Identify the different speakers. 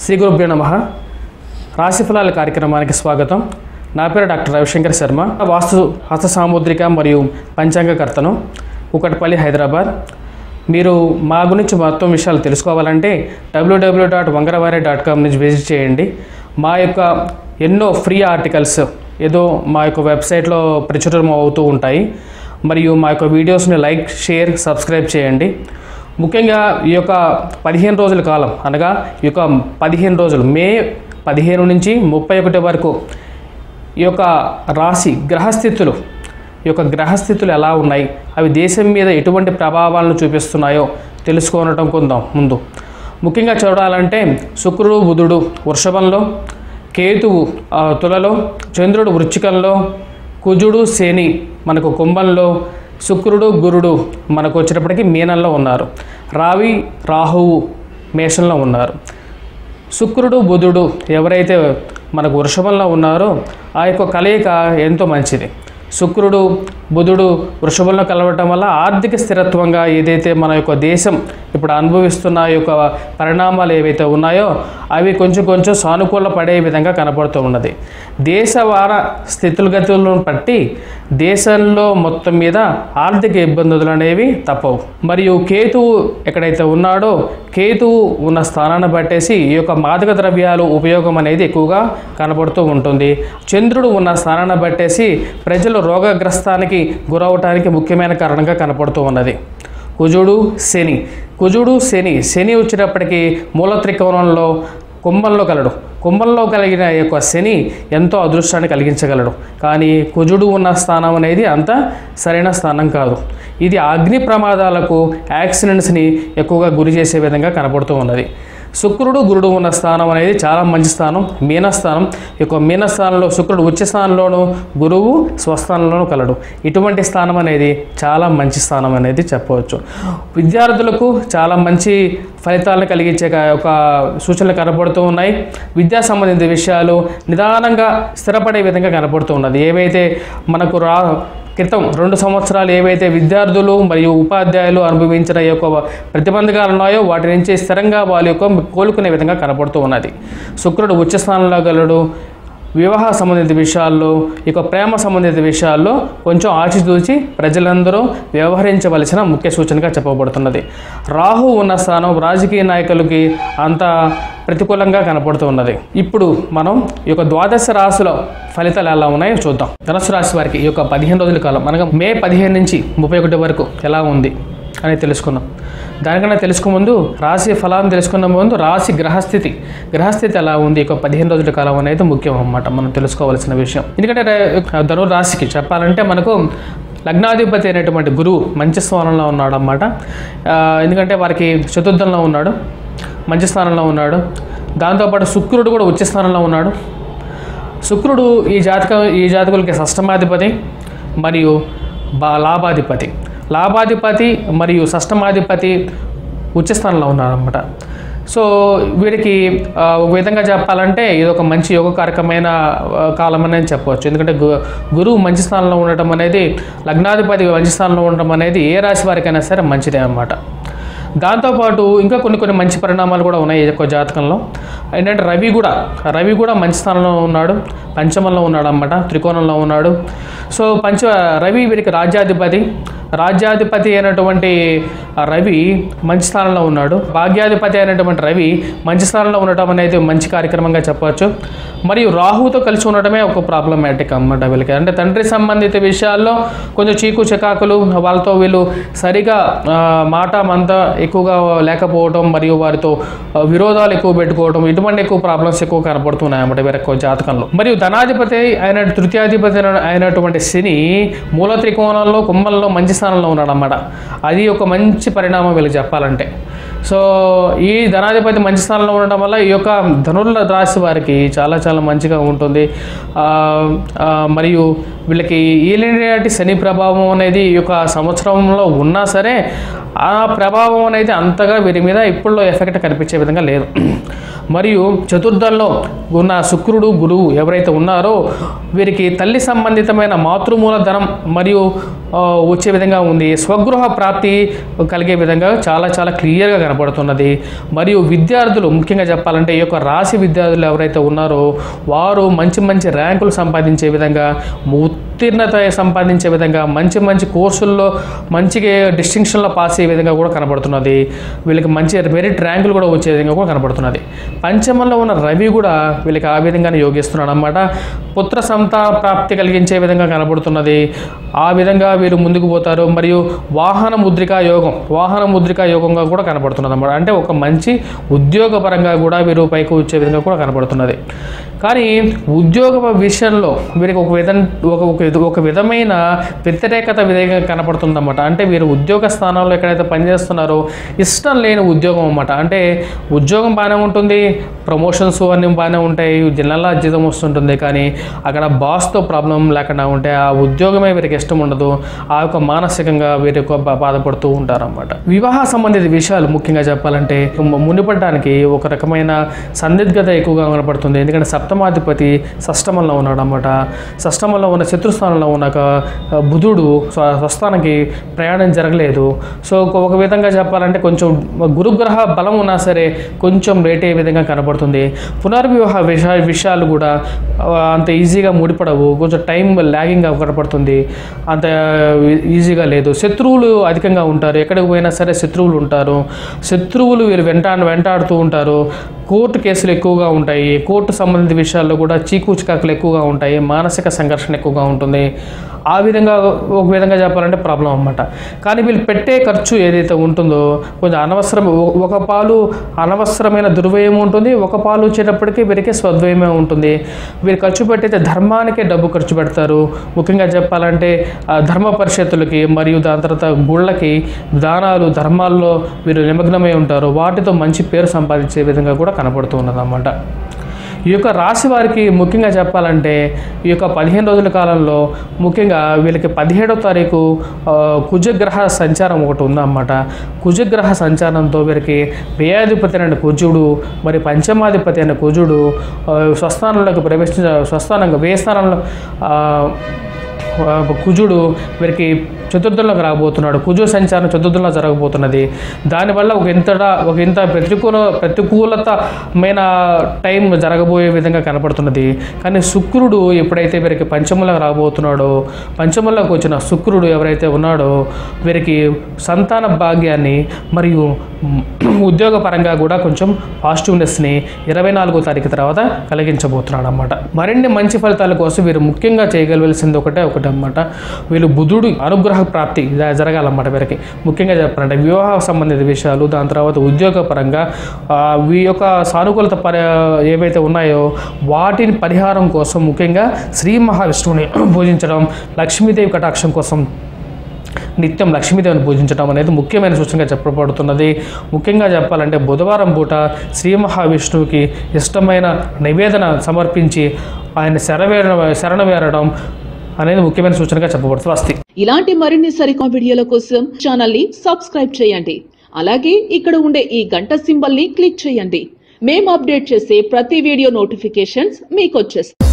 Speaker 1: శ్రీ గురుభ్యో నమ రాశిఫలాల కార్యక్రమానికి స్వాగతం నా పేరు డాక్టర్ రవిశంకర్ శర్మ వాస్తు హస్త సాముద్రిక మరియు పంచాంగకర్తను కుకట్పల్లి హైదరాబాద్ మీరు మా గురించి మొత్తం విషయాలు తెలుసుకోవాలంటే డబ్ల్యూడబ్ల్యూ డాట్ వంగరవారి డాట్ కామ్ నుంచి విజిట్ చేయండి మా యొక్క ఎన్నో ఫ్రీ ఆర్టికల్స్ ఏదో మా యొక్క వెబ్సైట్లో ప్రచురం అవుతూ ఉంటాయి మరియు మా యొక్క వీడియోస్ని లైక్ షేర్ సబ్స్క్రైబ్ చేయండి ముఖ్యంగా ఈ యొక్క పదిహేను రోజుల కాలం అనగా ఈ యొక్క పదిహేను రోజులు మే పదిహేను నుంచి ముప్పై ఒకటి వరకు ఈ యొక్క రాశి గ్రహస్థితులు ఈ యొక్క గ్రహస్థితులు ఎలా ఉన్నాయి అవి దేశం మీద ఎటువంటి ప్రభావాలను చూపిస్తున్నాయో తెలుసుకోవటం కొందాం ముందు ముఖ్యంగా చూడాలంటే శుక్రుడు బుధుడు వృషభంలో కేతువు ఆ, తులలో చంద్రుడు వృచ్చికంలో కుజుడు శని మనకు కుంభంలో శుక్రుడు గురుడు మనకు వచ్చేటప్పటికి మీనంలో ఉన్నారు రావి రాహువు మేషంలో ఉన్నారు శుక్రుడు బుధుడు ఎవరైతే మనకు వృషభంలో ఉన్నారో ఆ యొక్క కలయిక ఎంతో మంచిది శుక్రుడు బుధుడు వృషభంలో కలవటం వల్ల ఆర్థిక స్థిరత్వంగా ఏదైతే మన యొక్క దేశం ఇప్పుడు అనుభవిస్తున్న ఈ యొక్క పరిణామాలు ఏవైతే ఉన్నాయో అవి కొంచెం కొంచెం సానుకూల పడే విధంగా కనపడుతూ ఉన్నది దేశవార స్థితులగతులను బట్టి దేశంలో మొత్తం మీద ఆర్థిక ఇబ్బందులు అనేవి తప్పవు మరియు కేతువు ఎక్కడైతే ఉన్నాడో కేతువు ఉన్న స్థానాన్ని బట్టేసి ఈ యొక్క మాదక ద్రవ్యాలు ఉపయోగం అనేది ఎక్కువగా కనబడుతూ ఉంటుంది చంద్రుడు ఉన్న స్థానాన్ని బట్టేసి ప్రజలు రోగగ్రస్తానికి గురవటానికి ముఖ్యమైన కారణంగా కనపడుతూ ఉన్నది కుజుడు శని కుజుడు శని శని వచ్చేటప్పటికి మూల త్రికోణంలో కుంభంలో కలడు కుంభంలో కలిగిన ఈ యొక్క శని ఎంతో అదృష్టాన్ని కలిగించగలడు కానీ కుజుడు ఉన్న స్థానం అనేది అంత సరైన స్థానం కాదు ఇది అగ్ని ప్రమాదాలకు యాక్సిడెంట్స్ని ఎక్కువగా గురి చేసే విధంగా కనపడుతూ ఉన్నది శుక్రుడు గురుడు ఉన్న స్థానం అనేది చాలా మంచి స్థానం మీనస్థానం ఈ యొక్క మీనస్థానంలో శుక్రుడు ఉచ్చ స్థానంలోను గురువు స్వస్థానంలోనూ కలడు ఇటువంటి స్థానం అనేది చాలా మంచి స్థానం అనేది చెప్పవచ్చు విద్యార్థులకు చాలా మంచి ఫలితాలను కలిగించే క- ఒక సూచనలు కనబడుతూ ఉన్నాయి విద్యా సంబంధిత విషయాలు నిదానంగా స్థిరపడే విధంగా కనబడుతూ ఉన్నది ఏవైతే మనకు రా క్రితం రెండు సంవత్సరాలు ఏవైతే విద్యార్థులు మరియు ఉపాధ్యాయులు అనుభవించిన ఈ యొక్క ప్రతిబంధకాలు ఉన్నాయో వాటి నుంచి స్థిరంగా వాళ్ళ యొక్క కోలుకునే విధంగా కనపడుతూ ఉన్నది శుక్రుడు ఉచ్చ స్థానంలో గలడు వివాహ సంబంధిత విషయాల్లో ఇక ప్రేమ సంబంధిత విషయాల్లో కొంచెం ఆచితూచి ప్రజలందరూ వ్యవహరించవలసిన ముఖ్య సూచనగా చెప్పబడుతున్నది రాహు ఉన్న స్థానం రాజకీయ నాయకులకి అంత ప్రతికూలంగా కనపడుతూ ఉన్నది ఇప్పుడు మనం ఈ యొక్క ద్వాదశ రాశుల ఫలితాలు ఎలా ఉన్నాయో చూద్దాం ధనుసు రాశి వారికి ఈ యొక్క పదిహేను రోజుల కాలం అనగా మే పదిహేను నుంచి ముప్పై ఒకటి వరకు ఎలా ఉంది అని తెలుసుకుందాం దానికన్నా తెలుసుకునే ముందు రాశి ఫలాన్ని తెలుసుకున్న ముందు రాశి గ్రహస్థితి గ్రహస్థితి ఎలా ఉంది ఇక పదిహేను రోజుల కాలం అనేది ముఖ్యం అన్నమాట మనం తెలుసుకోవాల్సిన విషయం ఎందుకంటే రే- ధను రాశికి చెప్పాలంటే మనకు లగ్నాధిపతి అయినటువంటి గురువు మంచి స్థానంలో ఉన్నాడు అన్నమాట ఆ, ఎందుకంటే వారికి చతుర్థంలో ఉన్నాడు మంచి స్థానంలో ఉన్నాడు దాంతోపాటు శుక్రుడు కూడా ఉచ్చ స్థానంలో ఉన్నాడు శుక్రుడు ఈ జాతక ఈ జాతకులకి షష్టమాధిపతి మరియు బా లాభాధిపతి లాభాధిపతి మరియు షష్టమాధిపతి ఉచ్చస్థానంలో ఉన్నారన్నమాట సో వీరికి ఆ, ఒక విధంగా చెప్పాలంటే ఇది ఒక మంచి యోగకారకమైన ఆ, కాలం అని చెప్పవచ్చు ఎందుకంటే గు గురువు మంచి స్థానంలో ఉండటం అనేది లగ్నాధిపతి మంచి స్థానంలో ఉండటం అనేది ఏ రాశి వారికైనా సరే మంచిదే అన్నమాట దాంతోపాటు ఇంకా కొన్ని కొన్ని మంచి పరిణామాలు కూడా ఉన్నాయి ఈ యొక్క జాతకంలో ఏంటంటే రవి కూడా రవి కూడా మంచి స్థానంలో ఉన్నాడు పంచమంలో ఉన్నాడు అన్నమాట త్రికోణంలో ఉన్నాడు సో పంచ రవి వీరికి రాజ్యాధిపతి రాజ్యాధిపతి అయినటువంటి ఆ రవి మంచి స్థానంలో ఉన్నాడు భాగ్యాధిపతి అయినటువంటి రవి మంచి స్థానంలో ఉండటం అనేది మంచి కార్యక్రమంగా చెప్పవచ్చు మరియు రాహుతో కలిసి ఉండటమే ఒక ప్రాబ్లమాటిక్ అన్నమాట వీళ్ళకి అంటే తండ్రి సంబంధిత విషయాల్లో కొంచెం చీకు చికాకులు వాళ్ళతో వీళ్ళు సరిగా ఆ, మాట మంత ఎక్కువగా లేకపోవడం మరియు వారితో ఆ, విరోధాలు ఎక్కువ పెట్టుకోవడం ఇటువంటి ఎక్కువ ప్రాబ్లమ్స్ ఎక్కువ కనపడుతున్నాయి అన్నమాట వీరి యొక్క జాతకంలో మరియు ధనాధిపతి అయిన తృతీయాధిపతి అయిన- అయినటువంటి శని మూల త్రికోణంలో కుంభంలో మంచి స్థానంలో ఉన్నాడు అన్నమాట అది ఒక మంచి పరిణామం వీళ్ళకి చెప్పాలంటే సో ఈ ధనాధిపతి మంచి స్థానంలో ఉండడం వల్ల ఈ యొక్క ధనుర్ల రాశి వారికి చాలా చాలా మంచిగా ఉంటుంది ఆ, ఆ, మరియు వీళ్ళకి ఈలినాటి శని ప్రభావం అనేది ఈ యొక్క సంవత్సరంలో ఉన్నా సరే ఆ ప్రభావం అనేది అంతగా వీరి మీద ఇప్పుడులో ఎఫెక్ట్ కనిపించే విధంగా లేదు మరియు చతుర్థంలో ఉన్న శుక్రుడు గురువు ఎవరైతే ఉన్నారో వీరికి తల్లి సంబంధితమైన మాతృమూల ధనం మరియు ఆ, వచ్చే విధంగా ఉంది స్వగృహ ప్రాప్తి కలిగే విధంగా చాలా చాలా క్లియర్గా కనపడుతున్నది మరియు విద్యార్థులు ముఖ్యంగా చెప్పాలంటే ఈ యొక్క రాశి విద్యార్థులు ఎవరైతే ఉన్నారో వారు మంచి మంచి ర్యాంకులు సంపాదించే విధంగా ఉత్తీర్ణత సంపాదించే విధంగా మంచి మంచి కోర్సుల్లో మంచిగా డిస్టింక్షన్లో పాస్ అయ్యే విధంగా కూడా కనబడుతున్నది వీళ్ళకి మంచి మెరిట్ ర్యాంకులు కూడా వచ్చే విధంగా కూడా కనబడుతున్నది పంచమంలో ఉన్న రవి కూడా వీళ్ళకి ఆ విధంగానే యోగిస్తున్నాడు అనమాట పుత్ర సంతా ప్రాప్తి కలిగించే విధంగా కనబడుతున్నది ఆ విధంగా వీరు ముందుకు పోతారు మరియు వాహన ముద్రికా యోగం వాహన ముద్రికా యోగంగా కూడా కనబడుతున్నది అన్నమాట అంటే ఒక మంచి ఉద్యోగపరంగా కూడా వీరు పైకి వచ్చే విధంగా కూడా కనబడుతున్నది కానీ ఉద్యోగ విషయంలో వీరికి ఒక విధం ఒక ఒక విధ- ఒక విధమైన వ్యతిరేకత విధంగా కనపడుతుందన్నమాట అంటే వీరు ఉద్యోగ స్థానాల్లో ఎక్కడైతే పనిచేస్తున్నారో ఇష్టం లేని ఉద్యోగం అన్నమాట అంటే ఉద్యోగం బాగానే ఉంటుంది ప్రమోషన్స్ అన్నీ బాగానే ఉంటాయి జిల్లాలో జీతం వస్తుంటుంది కానీ అక్కడ బాస్తో ప్రాబ్లం లేకుండా ఉంటే ఆ ఉద్యోగమే వీరికి ఇష్టం ఉండదు ఆ యొక్క మానసికంగా వీరి యొక్క బా- బాధపడుతూ ఉంటారన్నమాట వివాహ సంబంధిత విషయాలు ముఖ్యంగా చెప్పాలంటే ము- మునిపడడానికి ఒక రకమైన సందిగ్ధత ఎక్కువగా కనపడుతుంది ఎందుకంటే సప్తమాధిపతి షష్టమంలో ఉన్నాడు అనమాట షష్టమంలో ఉన్న శత్రుస్థానంలో ఉన్నాక ఆ, బుధుడు స్వ- స్వస్థానానికి ప్రయాణం జరగలేదు సో ఒక- ఒక విధంగా చెప్పాలంటే కొంచెం గురుగ్రహ బలం ఉన్నా సరే కొంచెం లేట్ అయ్యే విధంగా కనపడుతుంది పునర్వివాహ విషయ విషయాలు కూడా ఆ, అంత ఈజీగా ముడిపడవు కొంచెం టైం ల్యాగింగ్గా కనపడుతుంది అంత ఈజీగా లేదు శత్రువులు అధికంగా ఉంటారు ఎక్కడికి పోయినా సరే శత్రువులు ఉంటారు శత్రువులు వీరు వెంటా వెంటాడుతూ ఉంటారు కోర్టు కేసులు ఎక్కువగా ఉంటాయి కోర్టు సంబంధిత విషయాల్లో కూడా చీకు చికాకులు ఎక్కువగా ఉంటాయి మానసిక సంఘర్షణ ఎక్కువగా ఉంటుంది ఆ విధంగా ఒక విధంగా చెప్పాలంటే ప్రాబ్లం అన్నమాట కానీ వీళ్ళు పెట్టే ఖర్చు ఏదైతే ఉంటుందో కొంచెం అనవసరం ఒ- ఒక పాలు అనవసరమైన దుర్వ్యయం ఉంటుంది ఒక పాలు వచ్చేటప్పటికి వీరికి స్వద్వయమే ఉంటుంది వీరు ఖర్చు పెట్టయితే ధర్మానికే డబ్బు ఖర్చు పెడతారు ముఖ్యంగా చెప్పాలంటే ఆ ధర్మ పరిషత్తులకి మరియు దాని తర్వాత గుళ్ళకి దానాలు ధర్మాల్లో వీరు నిమగ్నమై ఉంటారు వాటితో మంచి పేరు సంపాదించే విధంగా కూడా కనపడుతూ ఉన్నదన్నమాట ఈ యొక్క రాశి వారికి ముఖ్యంగా చెప్పాలంటే ఈ యొక్క పదిహేను రోజుల కాలంలో ముఖ్యంగా వీళ్ళకి పదిహేడో తారీఖు ఆ, కుజగ్రహ సంచారం ఒకటి ఉందన్నమాట కుజగ్రహ సంచారంతో వీరికి వ్యయాధిపతి అయిన కుజుడు మరి పంచమాధిపతి అయిన కుజుడు ఆ, స్వస్థానంలోకి ప్రవేశించ స్వస్థానంగా వ్యయ స్థానంలో ఆ, ఆ, కుజుడు వీరికి చతుర్థంలోకి రాబోతున్నాడు కుజు సంచారం చతుర్థంలో జరగబోతున్నది దానివల్ల ఒక ఇంతటా ఒక ఇంత ప్రతికూల ప్రతికూలతమైన టైం జరగబోయే విధంగా కనపడుతున్నది కానీ శుక్రుడు ఎప్పుడైతే వీరికి పంచములకు రాబోతున్నాడో పంచములకు వచ్చిన శుక్రుడు ఎవరైతే ఉన్నాడో వీరికి సంతాన భాగ్యాన్ని మరియు ఉద్యోగపరంగా కూడా కొంచెం పాజిటివ్నెస్ని ఇరవై నాలుగో తారీఖు తర్వాత కలిగించబోతున్నాడు అనమాట మరిన్ని మంచి ఫలితాల కోసం వీరు ముఖ్యంగా చేయగలవలసింది ఒకటే ఒకటి అనమాట వీళ్ళు బుధుడు అనుగ్రహ ప్రాప్తి జ- జరగాలన్నమాట వీరికి ముఖ్యంగా చెప్పాలంటే వివాహ సంబంధిత విషయాలు దాని తర్వాత ఉద్యోగపరంగా ఆ, వీ యొక్క సానుకూలత పరి ఏవైతే ఉన్నాయో వాటిని పరిహారం కోసం ముఖ్యంగా శ్రీ మహావిష్ణువుని పూజించడం లక్ష్మీదేవి కటాక్షం కోసం నిత్యం లక్ష్మీదేవిని పూజించడం అనేది ముఖ్యమైన సూచనగా చెప్పబడుతున్నది ముఖ్యంగా చెప్పాలంటే బుధవారం పూట శ్రీ మహావిష్ణువుకి ఇష్టమైన నివేదన సమర్పించి ఆయన శరవేర శరణ వేరడం అనేది ముఖ్యమైన సూచనగా చెప్పబడుతుంది అస్తి
Speaker 2: ఇలాంటి మరిన్ని సరికొత్త వీడియోల కోసం ఛానల్ ని సబ్స్క్రైబ్ చేయండి అలాగే ఇక్కడ ఉండే ఈ గంట సింబల్ ని క్లిక్ చేయండి మేము అప్డేట్ చేసే ప్రతి వీడియో నోటిఫికేషన్స్ మీకు వచ్చేస్తాయి